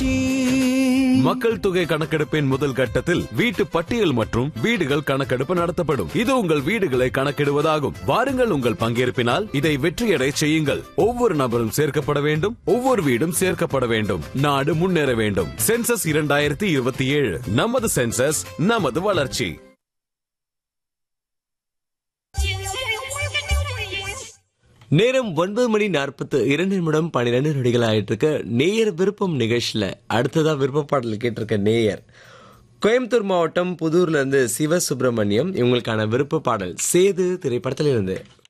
வளர்ச்சி மக்கள் தொகை கணக்கெடுப்பின் முதல் கட்டத்தில் வீட்டு பட்டியல் மற்றும் வீடுகள் கணக்கெடுப்பு நடத்தப்படும் இது உங்கள் வீடுகளை கணக்கிடுவதாகும் வாருங்கள் உங்கள் பங்கேற்பினால் இதை வெற்றியடை செய்யுங்கள் ஒவ்வொரு நபரும் சேர்க்கப்பட வேண்டும் ஒவ்வொரு வீடும் சேர்க்கப்பட வேண்டும் நாடு முன்னேற வேண்டும் சென்சஸ் இரண்டாயிரத்தி இருபத்தி ஏழு நமது சென்சஸ் நமது வளர்ச்சி நேரம் ஒன்பது மணி நாற்பத்து இரண்டு நிமிடம் பன்னிரெண்டு நொடிகள் ஆயிட்டு இருக்கு நேயர் விருப்பம் நிகழ்ச்சியில அடுத்ததா விருப்ப பாடல் கேட்டிருக்க நேயர் கோயம்புத்தூர் மாவட்டம் புதூர்ல இருந்து சிவசுப்பிரமணியம் இவங்களுக்கான விருப்ப பாடல் சேது திரைப்படத்தில் இருந்து